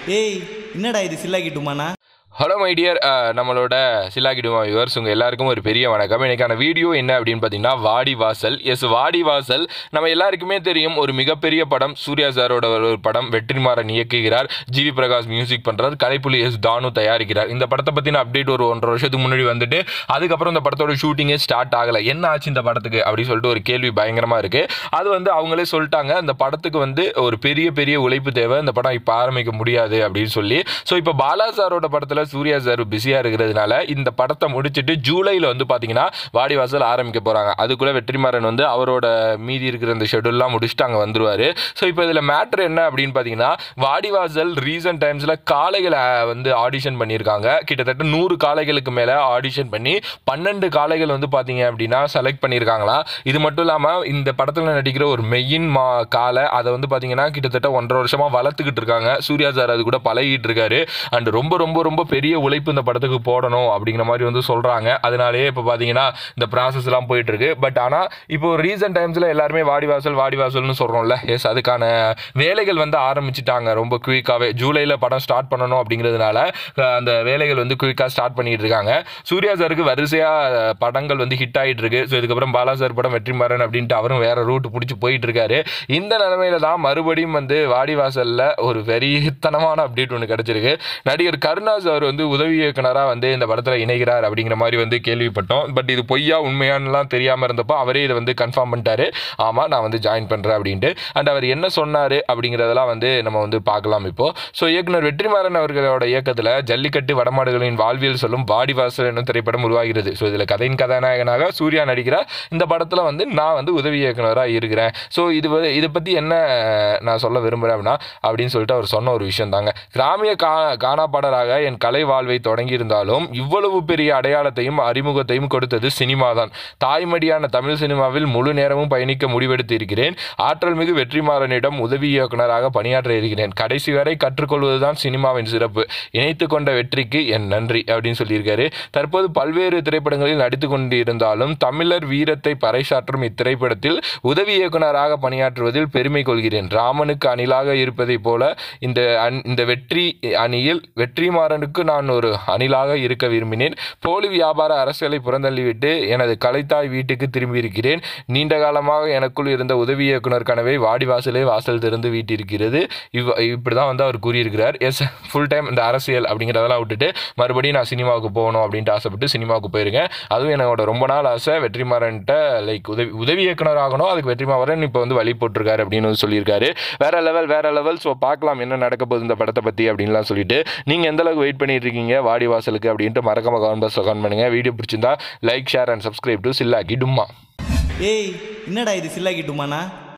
ஏய் என்னடா இது சில்லாக்கிட்டுமாண்ணா ஹலோ மை டியர் நம்மளோட சிலாகிடுமா வியூவர்ஸ் உங்கள் எல்லாருக்கும் ஒரு பெரிய வணக்கம் இன்னைக்கான வீடியோ என்ன அப்படின்னு பார்த்தீங்கன்னா வாடி வாசல் எஸ் வாடி வாசல் நம்ம எல்லாருக்குமே தெரியும் ஒரு மிகப்பெரிய படம் சூர்யா சாரோட ஒரு படம் வெற்றிமாறன் இயக்குகிறார் ஜிவி பிரகாஷ் மியூசிக் பண்ணுறார் கலைப்புலி எஸ் தானு தயாரிக்கிறார் இந்த படத்தை பற்றின அப்டேட் ஒரு ஒன்றரை வருஷத்துக்கு முன்னாடி வந்துட்டு அதுக்கப்புறம் இந்த படத்தோட ஷூட்டிங்கே ஸ்டார்ட் ஆகலை என்ன ஆச்சு இந்த படத்துக்கு அப்படின்னு சொல்லிட்டு ஒரு கேள்வி பயங்கரமாக இருக்குது அது வந்து அவங்களே சொல்லிட்டாங்க அந்த படத்துக்கு வந்து ஒரு பெரிய பெரிய உழைப்பு தேவை இந்த படம் இப்போ ஆரம்பிக்க முடியாது அப்படின்னு சொல்லி ஸோ இப்போ பாலா சாரோட படத்தில் சூர்யா சார் பிஸியாக இருக்கிறதுனால இந்த படத்தை முடிச்சுட்டு ஜூலையில் வந்து பார்த்தீங்கன்னா வாடிவாசல் ஆரம்பிக்க போகிறாங்க அதுக்குள்ளே வெற்றிமாறன் வந்து அவரோட மீதி இருக்கிற இந்த ஷெடியூல்லாம் முடிச்சுட்டு அங்கே வந்துருவார் ஸோ இப்போ இதில் மேட்ரு என்ன அப்படின்னு பார்த்தீங்கன்னா வாடிவாசல் ரீசன்ட் டைம்ஸில் காளைகளை வந்து ஆடிஷன் பண்ணியிருக்காங்க கிட்டத்தட்ட நூறு காளைகளுக்கு மேலே ஆடிஷன் பண்ணி பன்னெண்டு காளைகள் வந்து பார்த்தீங்க அப்படின்னா செலக்ட் பண்ணியிருக்காங்களாம் இது மட்டும் இல்லாமல் இந்த படத்தில் நடிக்கிற ஒரு மெயின் மா காலை அதை வந்து பார்த்தீங்கன்னா கிட்டத்தட்ட ஒன்றரை வருஷமாக வளர்த்துக்கிட்டு இருக்காங்க சூர்யா சார் அது கூட பழகிட்டு இருக்காரு அண்ட் ரொம்ப ரொம்ப ரொம்ப பெரிய உழைப்பு இந்த படத்துக்கு போடணும் அப்படிங்கிற மாதிரி வந்து சொல்கிறாங்க அதனாலேயே இப்போ பார்த்தீங்கன்னா இந்த ப்ராசஸ்லாம் போயிட்டு இருக்கு பட் ஆனால் இப்போ ரீசன்ட் டைம்ஸில் எல்லாருமே வாடிவாசல் வாடிவாசல்னு சொல்கிறோம்ல எஸ் அதுக்கான வேலைகள் வந்து ஆரம்பிச்சிட்டாங்க ரொம்ப குயிக்காகவே ஜூலையில் படம் ஸ்டார்ட் பண்ணணும் அப்படிங்கிறதுனால அஹ், அந்த வேலைகள் வந்து குயிக்காக ஸ்டார்ட் பண்ணிட்டு இருக்காங்க சூர்யா சாருக்கு வரிசையாக படங்கள் வந்து ஹிட் ஆகிட்டு இருக்கு ஸோ இதுக்கப்புறம் பாலா சார் படம் வெற்றிமாறன் அப்படின்ட்டு அவரும் வேற ரூட் பிடிச்சி போயிட்டு இருக்காரு இந்த நிலமையில தான் மறுபடியும் வந்து வாடிவாசலில் ஒரு வெறித்தனமான அப்டேட் ஒன்று கிடைச்சிருக்கு நடிகர் கருணாஸ் அவர் வந்து உதவி இயக்குனராக வந்து இந்த படத்தில் இணைகிறார் அப்படிங்கிற மாதிரி வந்து கேள்விப்பட்டோம் பட் இது பொய்யா உண்மையானலாம் தெரியாமல் இருந்தப்போ அவரே இதை வந்து கன்ஃபார்ம் பண்ணிட்டாரு ஆமாம் நான் வந்து ஜாயின் பண்ணுறேன் அப்படின்ட்டு அண்ட் அவர் என்ன சொன்னார் அப்படிங்கிறதெல்லாம் வந்து நம்ம வந்து பார்க்கலாம் இப்போ ஸோ இயக்குனர் வெற்றிமாறன் அவர்களோட இயக்கத்தில் ஜல்லிக்கட்டு வடமாடுகளின் வாழ்வியல் சொல்லும் வாடிவாசல் என்னும் திரைப்படம் உருவாகிறது ஸோ இதில் கதையின் கதாநாயகனாக சூர்யா நடிக்கிறார் இந்த படத்தில் வந்து நான் வந்து உதவி இயக்குனராக இருக்கிறேன் ஸோ இது வந்து இதை பற்றி என்ன நான் சொல்ல விரும்புகிறேன் அப்படின்னா அப்படின்னு சொல்லிட்டு அவர் சொன்ன ஒரு விஷயம் தாங்க கிராமிய கா காணாப்பாடராக என் கலை வாழ்வை தொடங்கியிருந்தாலும் இவ்வளவு பெரிய அடையாளத்தையும் அறிமுகத்தையும் கொடுத்தது சினிமா தான் தாய்மடியான தமிழ் சினிமாவில் முழு நேரமும் பயணிக்க முடிவெடுத்து இருக்கிறேன் ஆற்றல் மிகு வெற்றிமாறனிடம் உதவி இயக்குனராக பணியாற்ற இருக்கிறேன் கடைசி வரை கற்றுக்கொள்வதுதான் சினிமாவின் சிறப்பு இணைத்து கொண்ட வெற்றிக்கு என் நன்றி அப்படின்னு சொல்லியிருக்காரு தற்போது பல்வேறு திரைப்படங்களில் நடித்து கொண்டிருந்தாலும் தமிழர் வீரத்தை பறைசாற்றும் இத்திரைப்படத்தில் உதவி இயக்குனராக பணியாற்றுவதில் பெருமை கொள்கிறேன் ராமனுக்கு அணிலாக இருப்பதைப் போல இந்த அண்- இந்த வெற்றி அணியில் வெற்றிமாறனுக்கு நான் ஒரு அணிலாக இருக்க விரும்பினேன் போலி வியாபார அரசியலை புறந்தள்ளிவிட்டு எனது கலைத்தாய் வீட்டுக்கு திரும்பியிருக்கிறேன் நீண்ட காலமாக எனக்குள் இருந்த உதவி இயக்குனர் கனவை வாடிவாசலே வாசல் திறந்து வீட்டிருக்கிறது இவ் இப்படி தான் வந்து அவர் கூறியிருக்கிறார் எஸ் ஃபுல் டைம் இந்த அரசியல் அப்படிங்கிறதெல்லாம் விட்டுட்டு மறுபடியும் நான் சினிமாவுக்கு போகணும் அப்படின்ட்டு ஆசைப்பட்டு சினிமாவுக்கு போயிருக்கேன் அதுவும் என்னோட ரொம்ப நாள் ஆசை வெற்றிமாறன்ட்ட லைக் உதவி உதவி இயக்குனர் ஆகணும் அதுக்கு வெற்றிமாறன் இப்போ வந்து வழி போட்டிருக்காரு அப்படின்னு வந்து சொல்லியிருக்காரு வேற லெவல் வேற லெவல் ஸோ பார்க்கலாம் என்ன நடக்க போகுது இந்த படத்தை பற்றி அப்படின்லாம் சொல்லிட்டு நீங்கள் எந்த அளவுக்கு வெயிட் பண்ணிட்டு இருக்கீங்க வாடி வாசலுக்கு அப்படின்ட்டு மறக்காம கமெண்ட் பாக்ஸில் கமெண்ட் பண்ணுங்க வீடியோ பிடிச்சிருந்தா like share and subscribe to Chillakki Dumma ஏய் என்னடா இது சில்லாக்கிட்டுமாண்ணா